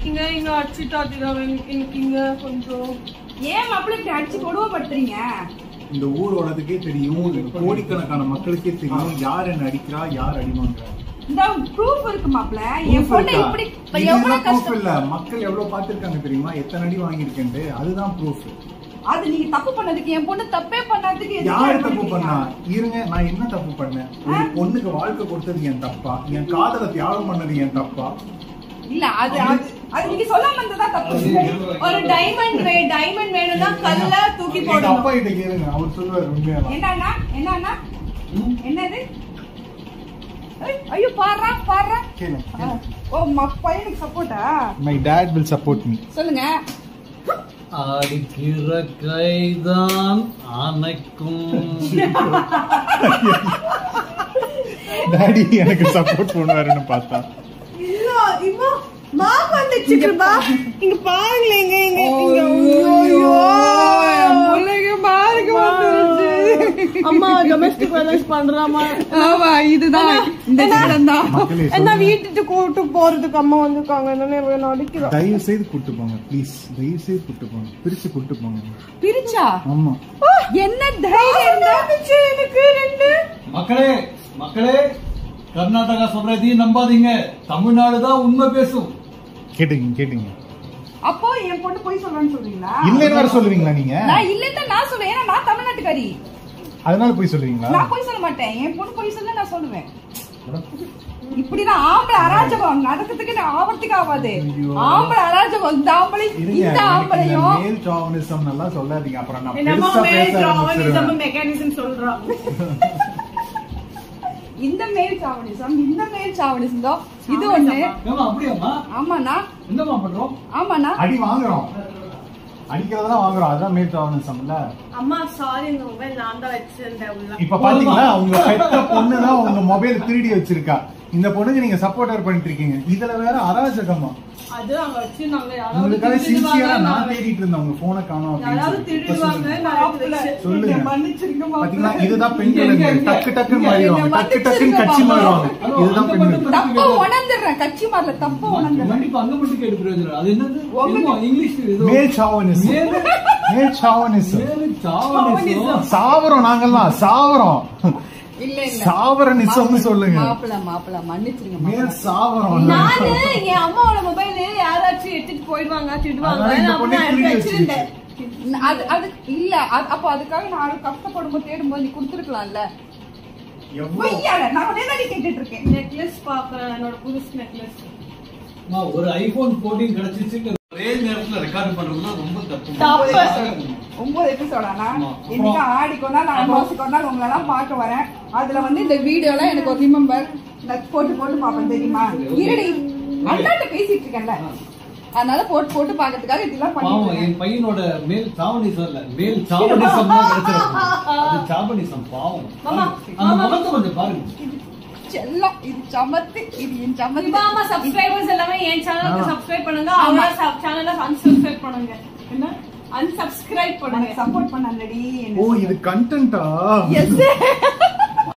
இங்க இங்க அடிச்சுட்டாதீங்க எனக்கு இங்க கொஞ்சம் ஏன் மாப்பிள்ளை இப்படி அடிச்சு கொடுமைப்படுத்துறீங்க இந்த ஊரோடதுக்கே தெரியும் இந்த கோடிக்கணக்கான மக்களுக்கே தெரியும் யார் என்ன அடிக்கிறா யார் அடிவாங்க இந்த ப்ரூஃப் இருக்கு மாப்பிள்ளை என் பொண்ணை இப்படி இப்ப எவ்வளவு ப்ரூஃப் கஷ்டம் இல்ல மக்கள் எவ்வளவு பாத்திருக்காங்க தெரியுமா எத்தனை அடி வாங்கியிருக்கேன்ட்டு அதுதான் ப்ரூஃப் அது நீங்க தப்பு பண்ணதுக்கு என் பொண்ணு தப்பே பண்ணாததுக்கு எதுக்கு யாரு அடி தப்பு பண்ணிட்டீங்க? பண்ணா இருங்க நான் என்ன தப்பு பண்ணேன் ஒரு பொண்ணுக்கு வாழ்க்கை கொடுத்தது என் தப்பா என் காதலை தியாகம் பண்ணது என் தப்பா இல்ல அது அது அது நீங்க சொல்லாம இருந்ததா தப்பு ஒரு டைமண்ட் வே டைமண்ட் வேணும்னா கல்ல தூக்கி எங்க போடணும் அப்பா கிட்ட கேளுங்க அவர் சொல்லுவாரு உண்மையா என்னன்னா என்னன்னா என்னது ஐய், ஐயோ பாடுறா பாடுறா கேளுங்க ஓ ம- பையனுக்கு சப்போர்ட்டா my dad will support me சொல்லுங்க அடிக்கிற கைதான் அணைக்கும் டாடி எனக்கு சப்போர்ட் பண்ணுவாருன்னு பார்த்தா இல்ல இம்மா மாம் வந்துச்சு கிருபா இங்க பாருங்களேன் இங்க இங்க இங்க ஐயோ பிள்ளைங்க பாருங்க வந்துருச்சு அம்மா டொமஸ்டிக் வயலன்ஸ் பண்றாமா ஆமா இதுதான் இந்த இடம் தான் மக்களே என்ன சொல்லுங்க. வீட்டுக்கு கூட்டு போறதுக்கு அம்மா வந்திருக்காங்க என்ன வேணும் அடிக்கிறோம் தயவு செய்து கூட்டு போங்க ப்ளீஸ் தயவு செய்து கூட்டு போங்க பிரிச்சு கூட்டு போங்க பிரிச்சா ஆமா என்ன தைரியம் இருந்தா எனக்கு ரெண்டு மக்களே மக்களே கர்நாடகா சொல்றதையும் நம்பாதீங்க தமிழ்நாடு தான் உண்மை பேசும் கேட்டுங்க கேட்டுங்க அப்போ என் பொண்ணு போய் சொல்றேன்னு சொல்றீங்களா இல்லைன்னு வேற சொல்லுவீங்களா நீங்க நான் இல்லன்னு தான் நான் சொல்லுவேன் ஏன்னா நான் தமிழ்நாட்டுக்காரி அதனால போய் சொல்லுவீங்களா நான் போய் சொல்ல மாட்டேன் என் பொண்ணு போய் சொல்ல நான் சொல்லுவேன் இப்படிதான் ஆம்பளை அராஜகம் நடக்கிறதுக்கு நான் ஆபத்துக்கு ஆகாது ஐயோ. ஆம்பளை அராஜகம் இந்த ஆம்பளை இருங்க, இந்த எனக்கு இந்த ஆம்பளையும் மேல் சாவனிசம் எல்லாம் சொல்லாதீங்க அப்புறம் நான் என்னமோ பெருசா பேச மேல் ஆரம்பிச்சிருவேன். மெக்கானிசம் சொல்றான் இந்த மேல் சாவணிசம் இந்த மேல் சாவணிசம் தான் இது ஒண்ணு ஏமா அப்படியாம்மா ஆமாண்ணா என்னம்மா பண்றோம் ஆமாண்ணா அடி வாங்குறோம் அடிக்கிறதெல்லாம் வாங்குறோம் அதான் மேல் சாவனிசம்ல அம்மா சாரி இந்த மொபைல் நான் தான் வச்சிருந்தேன் உள்ள இப்ப பாத்தீங்களா உங்க பெத்த பொண்ணு தான் உங்க மொபைல் திருடி வச்சிருக்கா இந்த பொண்ணுக்கு நீங்க சப்போர்ட்டர் பண்ணிட்டு இருக்கீங்க இதுல வேற அராஜகமா அது அங்க வச்சு நாங்க யாராவது உங்களுக்காக திருடுவாங்க, சின்சியரா நான் நான் தேடிட்டு இருந்தேன் உங்க போனை காணோம் அப்படின்னு யாராவது சொல்லி. இப்ப திருடுவாங்க சொல்லுங்க. நான் எடுத்து வச்சு- சொல்லுங்க மன்னிச்சிருங்க பாத்தீங்களா மாப்பிள்ளை. இதுதான் பெண்கள் இங்க, இங்க, டக்கு டக்குன்னு இங்க, மாறிடுவாங்க இங்க டக்கு டக்குன்னு கட்சி மன்னிச்சிருங்க மாறுவாங்க ஹலோ, இதுதான் அங்க பெண்கள் மட்டும் தப்ப உணர்ந்துடுறேன் கட்சி மாறல தப்ப உணர்ந்துடுறேன் கண்டிப்பா அங்க மட்டும் கேட்டு பிரயோஜனம் அது என்னது உங்க- என்னமோ இங்கிலீஷ் ஏதோ மேல் சாவனிசம் மேலு- மேல் சாவனிசம் மேலு சாவனிசம். சாவரம் நாங்கெல்லாம் சாவரம் இல்ல இல்ல சாவரனிசம்னு சொல்லுங்க மாப்பிள மாப்பிள மன்னிச்சிருங்க மேல் மாப்பிள. சாவரம் நானு என் அம்மாவோட மொபைல் யாராச்சும் எடுத்துட்டு போயிடுவாங்க திட்டுவாங்க அதனால இந்த நான் பொண்ணை அப்படி திருடி எடுத்து வச்சிருந்தேன் அது அது இல்ல அது- அப்போ அதுக்காக நான் கஷ்டப்படும் போது தேடும் போது நீ கொடுத்துருக்கலாம்ல எவ்வளவு பொய்யால நான் அதே தான் கேட்டுட்டு இருக்கேன் நெக்லஸ் பாக்குறேன் என்னோட புதுசு நெக்லஸ் அம்மா, ஒரு ஐபோன் 14 கிடைச்சிச்சு ஒரே நேரத்துல ரெக்கார்ட் பண்றதுன்னா ரொம்ப தப்பு தப்பு. ஒன்பது எபிசோடானா ஆமா. இன்னைக்கு ஆடி கொண்டால் நான் மாசம் கொண்டால் உங்களை எல்லாம் பார்க்க வரேன் அதுல வந்து இந்த வீடியோ எல்லாம் எனக்கு ஒரு ரிமெம்பர் நான் போட்டு போட்டு பார்ப்பேன் தெரியுமா இருடி அண்ணாட்ட பேசிட்டு இருக்கேன்ல அதனால போட்டு போட்டு பாக்கிறதுக்காக இதெல்லாம் பாவம் பண்ணிட்டு என் பையனோட மேல் சாவனிசம் இல்ல மேல் சாவனிசம் தான் கிடைச்சிருக்கு அது சாவனிசம் பாவம் மாமா, அந்த மாமா. முகத்தை கொஞ்சம் பாருங்க செல்லம் இது சமத்து இது என் சமத்து இப்ப ஆமா சப்ஸ்கிரைபர்ஸ் எல்லாமே என் சேனலுக்கு ஆ. சப்ஸ்கிரைப் பண்ணுங்க அவங்க சேனலை அன்சப்ஸ்கிரைப் பண்ணுங்க என்ன அன்சப்ஸ்கிரைப் பண்ணுங்க சப்போர்ட் பண்ணாங்கடி ஓ இது கண்டென்ட்டா எஸ்